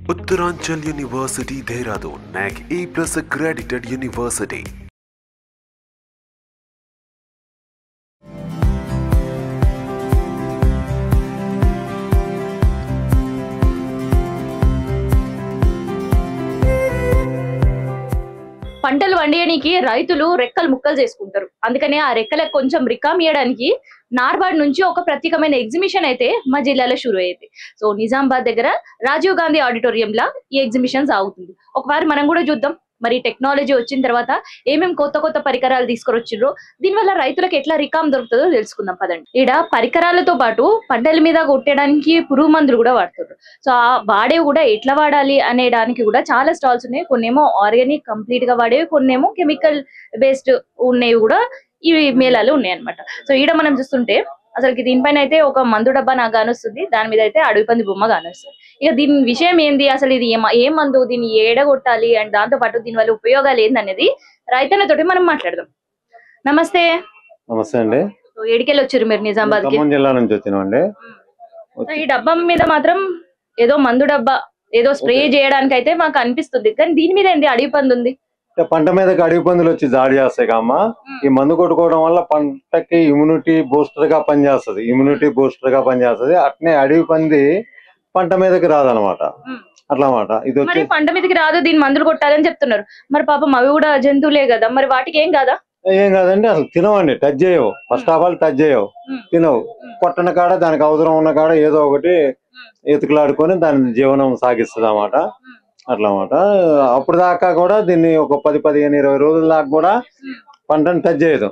Uttaranchal University Dehradun, NAC A plus accredited university. పంటలు వండియడానికి రైతులు రెక్కలు ముక్కలు చేసుకుంటారు అందుకనే ఆ రెక్కలకు కొంచెం రికామ్ ఇవ్వడానికి నార్బాడ్ నుంచి ఒక ప్రత్యేకమైన ఎగ్జిబిషన్ అయితే మా జిల్లాలో షురు అయ్యింది సో నిజామాబాద్ దగ్గర రాజీవ్ గాంధీ ఆడిటోరియం లా ఈ ఎగ్జిబిషన్ సాగుతుంది ఒకసారి మనం కూడా చూద్దాం మరి టెక్నాలజీ వచ్చిన తర్వాత ఏమేం కొత్త కొత్త పరికరాలు తీసుకొచ్చిర్రో దీనివల్ల రైతులకు ఎట్లా రికామ్ దొరుకుతుందో తెలుసుకుందాం పదండి ఈడ పరికరాలతో పాటు పంటల మీద కొట్టడానికి పురుగు మందులు కూడా వాడుతారు సో ఆ వాడేవి కూడా ఎట్లా వాడాలి అనే దానికి కూడా చాలా స్టాల్స్ ఉన్నాయి కొన్నేమో ఆర్గానిక్ కంప్లీట్ గా వాడేవి కొన్నేమో కెమికల్ బేస్డ్ ఉన్నవి కూడా ఈ మేళాలు ఉన్నాయి అన్నమాట సో ఈడ మనం చూస్తుంటే అసలుకి దీనిపైన అయితే ఒక మందు డబ్బా నాకు కానొస్తుంది దాని మీద అయితే అడవి పంది బొమ్మ కానొస్తుంది ఇక దీని విషయం ఏంది అసలు ఇది ఏమ- ఏ మందు దీన్ని ఏడగొట్టాలి అండ్ దాంతో పాటు దీని వల్ల ఉపయోగాలు ఏందనేది రైతన్నతోటి మనం మాట్లాడదాం నమస్తే నమస్తే అండి సో ఏడికెళ్ళి వచ్చారు మీరు నిజామాబాద్ కి ఖమ్మం జిల్లా నుంచి వచ్చినామండి సో ఈ డబ్బా మీద మాత్రం ఏదో మందు డబ్బా ఏదో స్ప్రే చేయడానికి అయితే మాకు అనిపిస్తుంది కానీ దీని మీద ఏంది అడవి పంది ఉంది అంటే పంట మీదకి అడవి పందులు వచ్చి దాడి చేస్తాయి కమ్మ ఈ మందు కొట్టుకోవడం వల్ల పంటకి ఇమ్యూనిటీ బూస్టర్ గా పనిచేస్తుంది ఇమ్యూనిటీ బూస్టర్ గా పనిచేస్తుంది అట్నే అడవి పంది పంట మీదకి రాదనమాట మ్మ్. అట్లా అన్నమాట ఇది మరి వచ్చి పంట మీదకి రాదు దీని మందులు కొట్టాలని చెప్తున్నారు మరి పాపం అవి కూడా జంతువులే కదా మరి వాటికి ఏం కాదా ఏం కాదండి అసలు తినవండి టచ్ చేయవు ఫస్ట్ ఆఫ్ ఆల్ టచ్ చేయవు మ్మ్. తినవు కొట్టన కాడ దానికి అవసరం ఉన్న కాడ ఏదో ఒకటి ఎతుకులాడుకొని దాని జీవనం సాగిస్తుంది అన్నమాట అట్లా అన్నమాట అప్పుడు దాకా కూడా దీన్ని ఒక పది పదిహేను ఇరవై రోజుల దాకా కూడా పంటను టచ్ చేయదు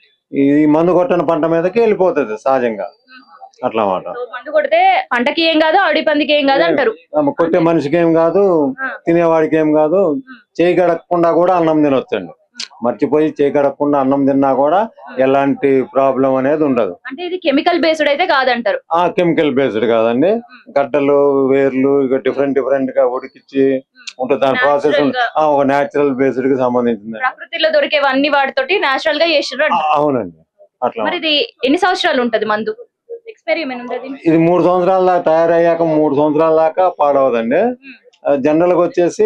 ఈ మందు కొట్టిన పంట మీదకి వెళ్ళిపోతుంది సహజంగా అట్లా అన్నమాట సో మందు కొడితే పంటకి ఏం కాదు అడవి పందికి ఏం కాదు అంటారు ఆమె కొట్టే మనిషికి ఏం కాదు ఆ. తినేవాడికి ఏం కాదు చేయి గడకుండా కూడా అన్నం తినొచ్చండి మర్చిపోయి చేయి గడకుండా అన్నం తిన్నా కూడా ఎలాంటి ప్రాబ్లం అనేది ఉండదు అంటే ఇది కెమికల్ బేస్డ్ అయితే కాదంటారు ఆ కెమికల్ బేస్డ్ కాదండి గడ్డలు వేర్లు ఇక డిఫరెంట్ డిఫరెంట్ గా ఉడికిచ్చి ఉంటుంది దాని ప్రాసెస్ Natural గా. ఒక నేచురల్ బేస్డ్ కి సంబంధించింది ప్రకృతిలో దొరికేవన్నీ వాటితోటి నేచురల్ గా చేసిర్రు ఆ, అంటారు. అవునండి అట్లా మరి ఇది ఎన్ని సంవత్సరాలు ఉంటది మందు ఎక్స్పెరిమెంట్ ఉంటుంది ఇది మూడు సంవత్సరాల దాకా తయారయ్యాక మూడు సంవత్సరాల దాకా పాడవదండి జనరల్ గా వచ్చేసి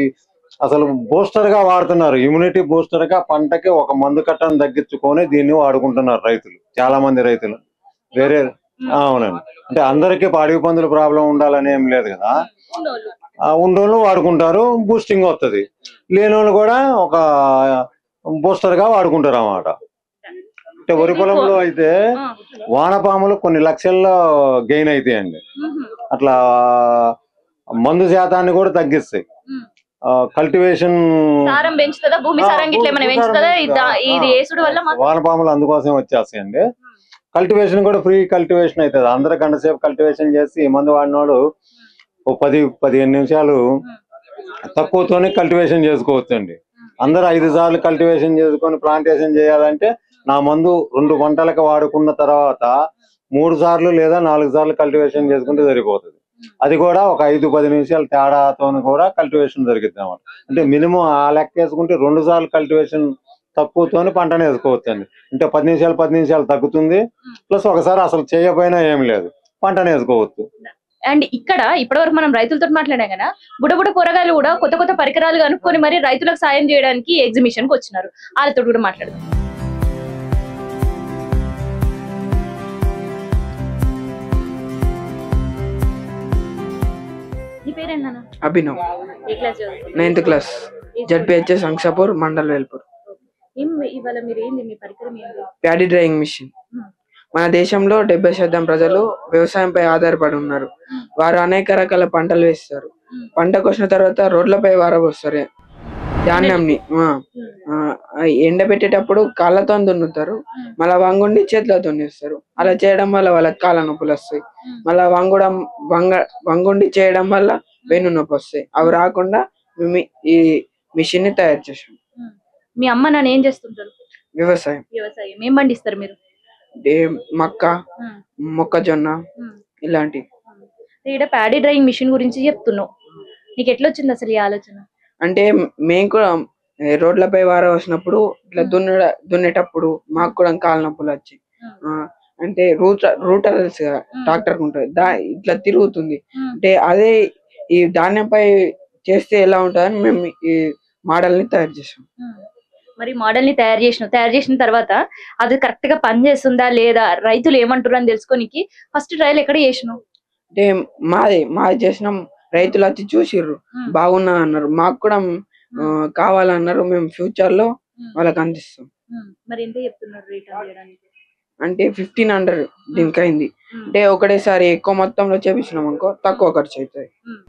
అసలు బూస్టర్ గా వాడుతున్నారు ఇమ్యూనిటీ బూస్టర్ గా పంటకి ఒక మందు కట్టను తగ్గించుకొని దీన్ని వాడుకుంటున్నారు రైతులు చాలా మంది రైతులు వేరే ఆ, అవునండి అంటే అందరికీ అడవి పందుల ప్రాబ్లం ఉండాలని ఏం లేదు కదా ఆ ఉండోళ్ళు వాడుకుంటారు బూస్టింగ్ వస్తుంది లేని వాళ్ళు కూడా ఒక బూస్టర్ గా వాడుకుంటారు అన్నమాట అంటే వరి పొలంలో అయితే వానపాములు కొన్ని లక్షల్లో గెయిన్ అవుతాయండి అట్లా మందు శాతాన్ని కూడా తగ్గిస్తాయి కల్టివేషన్ సారం పెంచుతుందా భూమి సారం గిట్ల ఏమైనా పెంచుతుందా ఇది దా- ఇది వేసుడు వల్ల మాకు వానపాములు అందుకోసం వచ్చేస్తాయండి కల్టివేషన్ కూడా ఫ్రీ కల్టివేషన్ అవుతుంది అందరు గంట సేపు కల్టివేషన్ చేసి ఈ మందు వాడినోడు ఓ పది పదిహేను నిమిషాలు తక్కువతోనే కల్టివేషన్ చేసుకోవచ్చు అండి అందరు ఐదు సార్లు కల్టివేషన్ చేసుకొని ప్లాంటేషన్ చేయాలంటే నా మందు రెండు పంటలకు వాడుకున్న తర్వాత మూడు సార్లు లేదా నాలుగు సార్లు కల్టివేషన్ చేసుకుంటే సరిపోతుంది అది కూడా ఒక ఐదు పది నిమిషాల తేడాతో కూడా కల్టివేషన్ జరుగుతుంది అన్నమాట అంటే మినిమం ఆ లెక్క వేసుకుంటే రెండు సార్లు కల్టివేషన్ తక్కువతోని పంటను వేసుకోవచ్చు అండి అంటే పది నిమిషాలు పది నిమిషాలు తగ్గుతుంది ప్లస్ ఒకసారి అసలు చేయకపోయినా ఏం లేదు పంటను వేసుకోవచ్చు అండ్ ఇక్కడ ఇప్పటివరకు మనం రైతులతో మాట్లాడాం కదా బుడబుడ కూరగాయలు కూడా కొత్త కొత్త పరికరాలు కనుక్కొని మరి రైతులకు సాయం చేయడానికి ఎగ్జిబిషన్ కి వచ్చినారు వాళ్ళతో కూడా మాట్లాడదాం నీ పేరేంటన్నా అభినవ్ ఏ క్లాస్ చదువుతున్నావు? Ninth class ZPHS Ankshapur mandal Velpur ఏం ఇవాళ మీరు ఏంది మీ పరికరం ఏంది ప్యాడీ డ్రైయింగ్ మిషన్ మన దేశంలో డెబ్బై శాతం ప్రజలు వ్యవసాయంపై ఆధారపడి ఉన్నారు వారు అనేక రకాల పంటలు వేస్తారు పంటకు వచ్చిన తర్వాత రోడ్లపై వారబోస్తారు ధాన్యంని ఆ, ఆ, ఎండబెట్టేటప్పుడు కాళ్ళతో దున్నుతారు మళ్ళా వంగుండి చేతులతో దున్నేస్తారు అలా చేయడం వల్ల వాళ్ళకి కాళ్ళ నొప్పులు వస్తాయి మళ్ళా వంగడం వంగ వంగుండి చేయడం వల్ల వెన్ను నొప్పి వస్తాయి అవి రాకుండా మేము ఈ మిషన్ ని తయారు చేసాం మీ అమ్మ నాన్న ఏం చేస్తుంటారు వ్యవసాయం వ్యవసాయం ఏం పండిస్తారు మీరు ఏ మక్క మొక్కజొన్న ఇలాంటి ఇక్కడ ప్యాడీ డ్రైయింగ్ మిషన్ గురించి చెప్తున్నావు నీకు ఎట్లా వచ్చింది అసలు ఈ ఆలోచన అంటే మేము కూడా ఏ, రోడ్లపై వార వచ్చినప్పుడు ఇట్లా దున్న దున్నేటప్పుడు మాకు కూడా కాళ్ళ నొప్పులు వచ్చాయి ఆ, అంటే రూట రూటర్ తెలుసు కదా ట్రాక్టర్ ఉంటుంది దా ఇట్లా తిరుగుతుంది అంటే అదే ఈ ధాన్యంపై చేస్తే ఎలా ఉంటుందని మేము ఈ మోడల్ ని తయారు చేసాం మరి మోడల్ ని తయారు చేసిన తయారు చేసిన తర్వాత అది కరెక్ట్ గా పని చేస్తుందా లేదా రైతులు ఏమంటారు అని తెలుసుకోనికి ఫస్ట్ ట్రయల్ ఎక్కడ చేసినావు అంటే మాది మాది చేసినాం రైతులు వచ్చి చూసిర్రు బాగున్నా అన్నారు మాకు కూడా ఆ, కావాలన్నారు మేము ఫ్యూచర్ లో వాళ్ళకి అందిస్తాం మరి ఎంత చెప్తున్నారు రిటర్న్ చేయడానికి అంటే ఫిఫ్టీన్ హండ్రెడ్ దీనికి అయింది అంటే ఒకటేసారి ఎక్కువ మొత్తంలో చేపించినాం అనుకో తక్కువ ఖర్చు అవుతుంది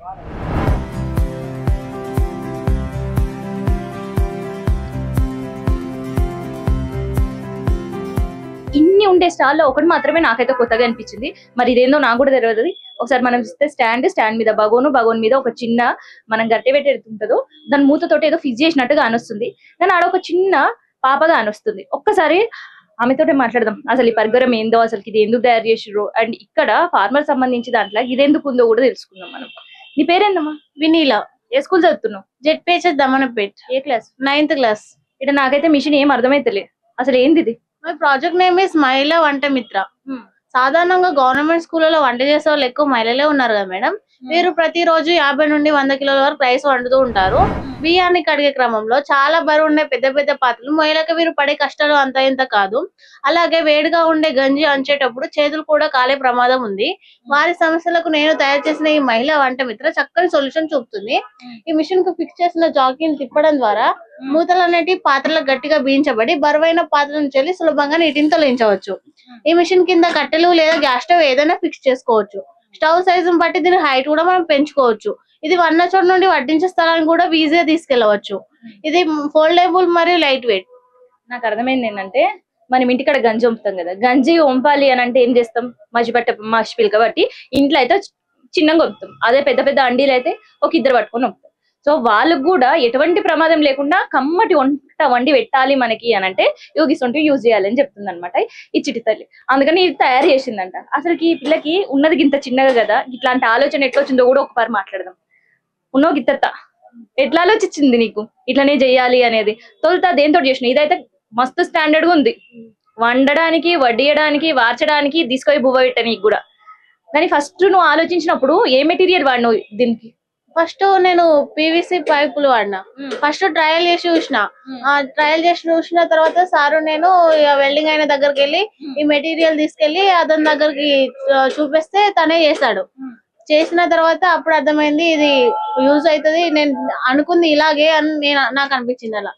ఇన్ని ఉండే స్టాల్ లో ఒకటి మాత్రమే నాకైతే కొత్తగా అనిపించింది మరి ఇదేందో నాకు కూడా తెలియదు ఒకసారి మనం చూస్తే స్టాండ్ స్టాండ్ మీద బగోను బగోన్ మీద ఒక చిన్న మనం గట్టె పెట్టి ఉంటుందో దాని మూతతోటి ఏదో ఫిక్స్ చేసినట్టుగా అనొస్తుంది కానీ ఆడ ఒక చిన్న పాపగా అనొస్తుంది ఒక్కసారి ఆమెతోటే మాట్లాడదాం అసలు ఈ పరికరం ఏందో అసలు ఇది ఎందుకు తయారు చేసిర్రు అండ్ ఇక్కడ ఫార్మర్ సంబంధించి దాంట్లో ఇది ఎందుకు ఉందో కూడా తెలుసుకుందాం మనం నీ పేరేందమ్మా వినీలా ఏ స్కూల్ చదువుతున్నావు జెడ్ పేచెస్ దమనపేట్ ఏ క్లాస్ నైన్త్ క్లాస్ ఇక్కడ నాకైతే మిషన్ ఏం అర్థమైతలే అసలు ఏంది ఇది మై ప్రాజెక్ట్ నేమ్ ఇస్ మహిళా వంట మిత్ర సాధారణంగా గవర్నమెంట్ స్కూళ్ళలో వంట చేసే వాళ్ళు ఎక్కువ మహిళలే ఉన్నారు కదా మేడం వీరు ప్రతిరోజు యాభై నుండి వంద కిలోల వరకు రైస్ వండుతూ ఉంటారు బియ్యాన్ని కడిగే క్రమంలో చాలా బరువు ఉండే పెద్ద పెద్ద పాత్రలు మహిళలకు వీరు పడే కష్టాలు అంత ఇంత కాదు అలాగే వేడిగా ఉండే గంజి అంచేటప్పుడు చేతులు కూడా కాలే ప్రమాదం ఉంది వారి సమస్యలకు నేను తయారు చేసిన ఈ మహిళా వంట మిత్ర చక్కని సొల్యూషన్ చూపుతుంది ఈ మిషన్ కు ఫిక్స్ చేసిన జాకీని తిప్పడం ద్వారా మూతలు అనేటి పాత్రలకు గట్టిగా బీయించబడి బరువైన పాత్ర నుంచి వెళ్ళి సులభంగా నీటిని తొలగించవచ్చు ఈ మిషన్ కింద కట్టెలు లేదా గ్యాస్ స్టవ్ ఏదైనా ఫిక్స్ చేసుకోవచ్చు స్టవ్ సైజుని బట్టి దీని హైట్ కూడా మనం పెంచుకోవచ్చు ఇది వన్న చోట నుండి వడ్డించే స్థలానికి కూడా ఈజీగా తీసుకెళ్లవచ్చు ఇది ఫోల్డబుల్ మరియు లైట్ వెయిట్ నాకు అర్థమైంది ఏంటంటే మనం ఇంటికాడ గంజి వంపుతాం కదా గంజి వంపాలి అని అంటే ఏం చేస్తాం మజ్జిపట్ట మసి పిల్ కాబట్టి ఇంట్లో అయితే చిన్నగా వంపుతాం అదే పెద్ద పెద్ద అండీలు అయితే ఒక ఇద్దరు పట్టుకొని వంపుతాం సో వాళ్ళకు కూడా ఎటువంటి ప్రమాదం లేకుండా కమ్మటి వంట వండి పెట్టాలి మనకి అని అంటే యోగిస్తుంటే యూజ్ చేయాలని చెప్తుంది అనమాట ఈ చిటి తల్లి అందుకని ఇది తయారు చేసిందంట అసలుకి ఈ పిల్లకి ఉన్నది ఇంత చిన్నగా కదా ఇట్లాంటి ఆలోచన ఎట్లా వచ్చిందో కూడా ఒకసారి మాట్లాడదాం ఉన్నో గిత్తత్త ఎట్లా ఆలోచించింది నీకు ఇట్లనే చెయ్యాలి అనేది తొలుత దేంతో చేసిన ఇదైతే మస్తు స్టాండర్డ్ గా ఉంది వండడానికి వడ్డియడానికి వార్చడానికి తీసుకొని బువ్వ పెట్టడానికి కూడా కానీ ఫస్ట్ నువ్వు ఆలోచించినప్పుడు ఏ మెటీరియల్ వాడినావు దీనికి ఫస్ట్ నేను పీవీసీ పైపులు వాడినా ఫస్ట్ ట్రయల్ చేసి చూసిన ఆ ట్రయల్ చేసి చూసిన తర్వాత సారు నేను వెల్డింగ్ అయిన దగ్గరికి వెళ్ళి ఈ మెటీరియల్ తీసుకెళ్లి అతని దగ్గరికి ఆ, చూపిస్తే తనే చేశాడు చేసిన తర్వాత అప్పుడు అర్థమైంది ఇది యూజ్ అవుతుంది నేను అనుకుంది ఇలాగే అని నేను నాకు అనిపించింది అలా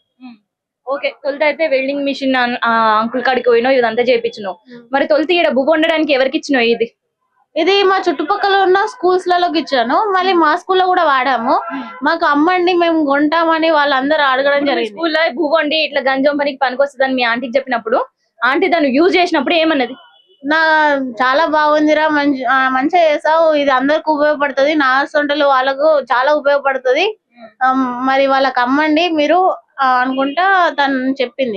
ఓకే తొలుత అయితే వెల్డింగ్ మిషన్ అంకుల్ కాడికి పోయినావు ఇదంతా చేయించినావు మరి తొలుత ఈడ బువ్వ వండడానికి ఎవరికి ఇచ్చినావు ఇది ఇది మా చుట్టుపక్కల ఉన్న స్కూల్స్ లలోకి ఇచ్చాను మళ్ళీ మా స్కూల్లో కూడా వాడాము మాకు అమ్మండి మేము కొంటామని వాళ్ళందరూ అడగడం జరిగింది స్కూల్లో బువ్వ వండి ఇట్లా గంజం పనికి పనికొస్తుందని మీ ఆంటీకి చెప్పినప్పుడు ఆంటీ దాన్ని యూజ్ చేసినప్పుడు ఏమన్నది నా చాలా బాగుందిరా మంచి ఆ, మంచిగా చేసావు ఇది అందరికి ఉపయోగపడుతుంది నా సొంటలు వాళ్ళకు చాలా ఉపయోగపడుతుంది ఆ, మరి వాళ్ళకి అమ్మండి మీరు ఆ, అనుకుంటా తను చెప్పింది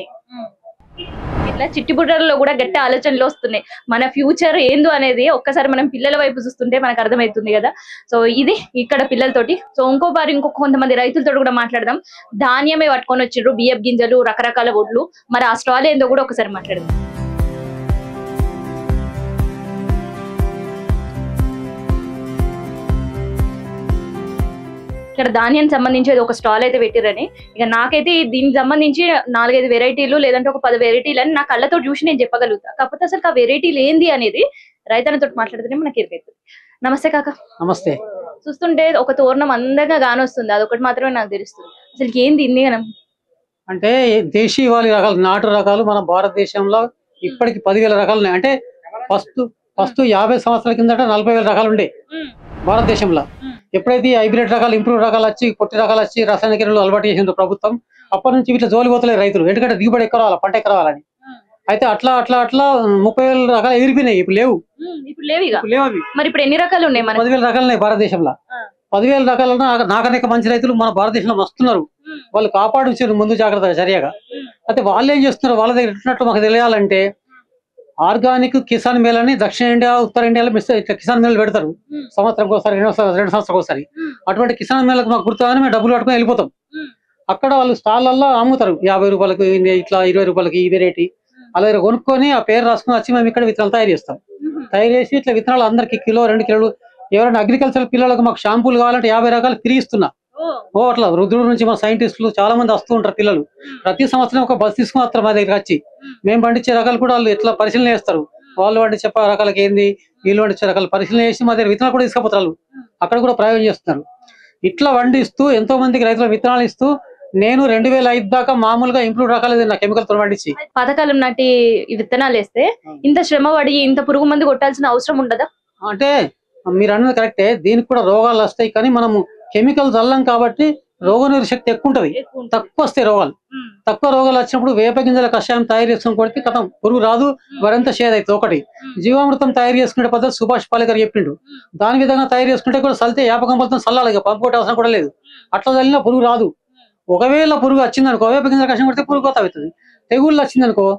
ఇట్లా చిట్టి బుర్రలో కూడా గట్టి ఆలోచనలు వస్తున్నాయి మన ఫ్యూచర్ ఏందో అనేది ఒక్కసారి మనం పిల్లల వైపు చూస్తుంటే మనకు అర్థమవుతుంది కదా సో ఇది ఇక్కడ పిల్లలతోటి సో ఇంకో బారి ఇంకో కొంతమంది రైతులతో కూడా మాట్లాడదాం ధాన్యమే పట్టుకొని వచ్చిండ్రు బియ్యపు గింజలు రకరకాల ఒడ్లు మరి ఆ స్టాల్ ఏందో కూడా ఒకసారి మాట్లాడదాం ఇక్కడ ధాన్యానికి సంబంధించి ఒక స్టాల్ అయితే పెట్టిరని ఇక నాకైతే దీనికి సంబంధించి నాలుగైదు వెరైటీలు లేదంటే ఒక పది వెరైటీలు అని నా కళ్ళతో చూసి నేను చెప్పగలుగుతా కాకపోతే అసలు ఆ వెరైటీలు ఏంది అనేది రైతన్నతో మాట్లాడితేనే మనకి ఇరుకైతుంది నమస్తే కాక నమస్తే చూస్తుంటే ఒక తోరణం అందంగా గానొస్తుంది అదొకటి మాత్రమే నాకు తెలుస్తుంది అసలు ఏంది ఇన్ని గనం అంటే దేశీయవాళి రకాలు నాటు రకాలు మన భారతదేశంలో ఇప్పటికి పదివేల రకాలు ఉన్నాయి అంటే ఫస్ట్ ఫస్ట్ యాభై సంవత్సరాల కిందట నలభై వేల రకాలు ఉండే భారతదేశంలో ఎప్పుడైతే ఈ హైబ్రిడ్ రకాలు ఇంప్రూవ్ రకాలు వచ్చి పొట్టి రకాలు వచ్చి రసాయనిక ఎరువులు అలవాటు చేసిందో ప్రభుత్వం అప్పటి నుంచి వీటిలో జోలి పోతలేదు రైతులు ఎందుకంటే దిగుబడి ఎక్కువ రావాలి పంట ఎక్కువ రావాలని అయితే అట్లా అట్లా అట్లా ముప్పై వేల రకాలు ఎగిరిపోయినాయి ఇప్పుడు లేవు ఇప్పుడు లేవు ఇక ఇప్పుడు లేవు అవి మరి ఇప్పుడు ఎన్ని రకాలు ఉన్నాయి మనకి పదివేల రకాలు ఉన్నాయి భారతదేశంలో ఆ. పదివేల రకాల నాకనేక మంచి రైతులు మన భారతదేశంలో వస్తున్నారు ఉమ్. వాళ్ళు కాపాడు ముందు జాగ్రత్తగా చర్యగా ఉమ్. అయితే వాళ్ళు ఏం చేస్తున్నారు వాళ్ళ దగ్గర ఎట్లున్నట్టు మాకు తెలియాలంటే ఆర్గానిక్ కిసాన్ మేల్ అని దక్షిణ ఇండియా ఉత్తర ఇండియాలో మిస్ ఇట్లా కిసాన్ మేళలు పెడతారు ఉమ్. సంవత్సరం ఒకసారి రెండు సంవత్సరాలు రెండు సంవత్సరాలు ఒకసారి ఉమ్. అటువంటి కిసాన్ మేళకు మాకు గుర్తుగానే మేము డబ్బులు పట్టుకొని వెళ్ళిపోతాం ఉమ్. అక్కడ వాళ్ళు స్టాళ్ళల్లో అమ్ముతారు యాభై రూపాయలకి ఇన్ని ఇట్లా ఇరవై రూపాయలకి ఈ వెరైటీ అలా కొనుక్కొని ఆ పేరు రాసుకొని వచ్చి మేము ఇక్కడ విత్తనాలు తయారు చేస్తాం తయారు చేసి ఇట్లా విత్తనాలు అందరికి కిలో రెండు కిలోలు ఎవరైనా అగ్రికల్చర్ పిల్లలకు మాకు షాంపూలు కావాలంటే యాభై రకాలు ఫ్రీ ఇస్తున్నా ఓ అట్లా రుద్రుడు నుంచి మన సైంటిస్టులు చాలా మంది వస్తూ ఉంటారు పిల్లలు ప్రతి సంవత్సరం ఒక బస్ తీసుకుని వస్తారు మా దగ్గర వచ్చి మేము పండించే రకాలు కూడా వాళ్ళు ఎట్లా పరిశీలన చేస్తారు వాళ్ళు పండించే ప- రకాలకి ఏంది వీళ్ళు పండించే రకాలు పరిశీలన చేసి మా దగ్గర విత్తనాలు కూడా తీసుకుపోతారు వాళ్ళు. అక్కడ కూడా ప్రయోగం చేస్తున్నారు ఇట్లా వండిస్తూ ఎంతో మందికి రైతుల విత్తనాలు ఇస్తూ నేను రెండు వేల ఐదు దాకా మామూలుగా ఇంప్రూవ్ రకాలు నా కెమికల్ తో పండించి పథకాలం నాటి ఈ విత్తనాలు వేస్తే ఇంత శ్రమ పడి ఇంత పురుగు మందు కొట్టాల్సిన అవసరం ఉండదా అంటే మీరు అన్నది కరెక్టే దీనికి కూడా రోగాలు వస్తాయి కానీ మనము కెమికల్ చల్లం కాబట్టి రోగ శక్తి ఎక్కువ ఉంటది తక్కువ వస్తాయి రోగాలు తక్కువ రోగాలు వచ్చినప్పుడు వేప గింజల కషాయం తయారు చేసుకుని కొడితే కథం పురుగు రాదు మరింత షేర్ అవుతుంది ఒకటి జీవామృతం తయారు చేసుకునే పద్ధతి సుభాష్ పాలేకర్ చెప్పిండు దాని విధంగా తయారు చేసుకుంటే కూడా సల్తే యాపకంపలతో చల్లాలి ఇక పంపు కొట్టే అవసరం కూడా లేదు అట్లా చల్లినా పురుగు రాదు ఒకవేళ పురుగు వచ్చిందనుకో వేప గింజల కషాయం కొడితే పురుగు కొత్త అవుతుంది తెగుళ్ళు వచ్చిందనుకో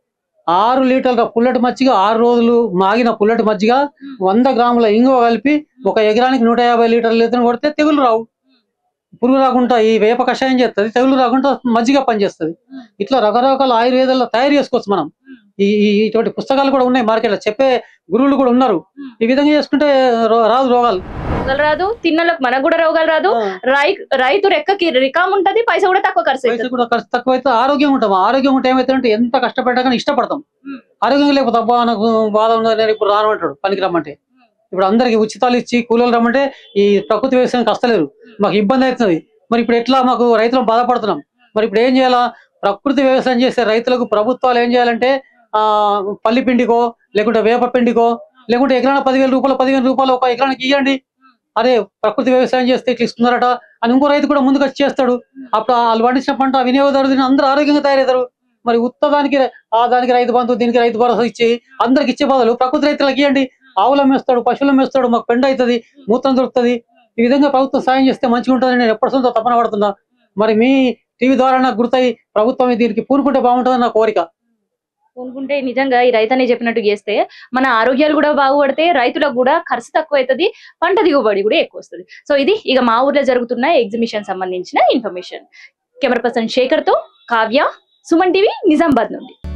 ఆరు లీటర్ల పుల్లటి మజ్జిగ ఆరు రోజులు మాగిన పుల్లటి మజ్జిగ వంద గ్రాముల ఇంగువ కలిపి ఒక ఎకరానికి నూట యాభై లీటర్ల ఇతను కొడితే తెగులు రావు పురుగు రాకుండా ఈ వేప కషాయం చేస్తుంది తెగులు రాకుండా మజ్జిగ పనిచేస్తుంది ఇట్లా రకరకాల ఆయుర్వేదాల్లో తయారు చేసుకోవచ్చు మనం ఈ ఈ- ఇటువంటి పుస్తకాలు కూడా ఉన్నాయి మార్కెట్లో చెప్పే గురువులు కూడా ఉన్నారు ఈ విధంగా చేసుకుంటే రో- రాదు రోగాలు రోగాలు రాదు తిన్నలకు మనకు కూడా రోగాలు రాదు రై రైతు రెక్కకి రికామ్ ఉంటది పైసా కూడా తక్కువ ఖర్చు పైసలు అవుతుంది కూడా ఖర్చు తక్కువ అయితే ఆరోగ్యం ఉంటాం ఆరోగ్యం ఉంటే ఏమైతుందంటే ఎంత కష్టపడ్డా కానీ ఇష్టపడతాం మ్మ్. ఆరోగ్యం లేకపోతే అబ్బా నాకు బాధ ఉన్నది నేను ఇప్పుడు రాను అంటాడు పనికి రమ్మంటే ఇప్పుడు అందరికి ఉచితాలు ఇచ్చి కూలీలు రమ్మంటే ఈ ప్రకృతి వ్యవసాయం కష్టలేదు మాకు ఇబ్బంది అవుతుంది మరి ఇప్పుడు ఎట్లా మాకు రైతులం బాధపడుతున్నాం మరి ఇప్పుడు ఏం చేయాలా ప్రకృతి వ్యవసాయం చేసే రైతులకు ప్రభుత్వాలు ఏం చేయాలంటే ఆ పల్లి పిండికో లేకుంటే వేప పిండికో లేకుంటే ఎకరాన పదివేల రూపాయలు పదివేల రూపాయలు ఒక ఎకరానికి ఇవ్వండి అరే ప్రకృతి వ్యవసాయం చేస్తే ఇట్లా ఇస్తున్నారట అని ఇంకో రైతు కూడా ముందుకు వచ్చి చేస్తాడు అప్పుడు వాళ్ళు పండించిన పంట వినియోగదారు తిని అందరూ ఆరోగ్యంగా తయారవుతారు మరి ఉత్త దానికి ఆ దానికి రైతు బంధు దీనికి రైతు భరోసా ఇచ్చి అందరికి ఇచ్చే బదులు ప్రకృతి రైతులకు ఇవ్వండి ఆవులం వేస్తాడు పశువులం వేస్తాడు మాకు పెండ అవుతుంది మూత్రం దొరుకుతుంది ఈ విధంగా ప్రభుత్వం సాయం చేస్తే మంచిగా ఉంటుందని నేను ఎప్పటి సొంత తపన పడుతున్నా మరి మీ టీవీ ద్వారా నాకు గుర్తయి ప్రభుత్వం దీనికి పూనుకుంటే బాగుంటుందని నా కోరిక అనుకుంటే నిజంగా ఈ రైతు అనే చెప్పినట్టు చేస్తే మన ఆరోగ్యాలు కూడా బాగుపడితే రైతులకు కూడా ఖర్చు తక్కువ అవుతుంది పంట దిగుబడి కూడా ఎక్కువ వస్తుంది సో ఇది ఇక మా ఊర్లో జరుగుతున్న ఎగ్జిబిషన్ సంబంధించిన ఇన్ఫర్మేషన్ కెమెరా పర్సన్ శేఖర్ తో కావ్య సుమన్ టీవీ నిజామాబాద్ నుండి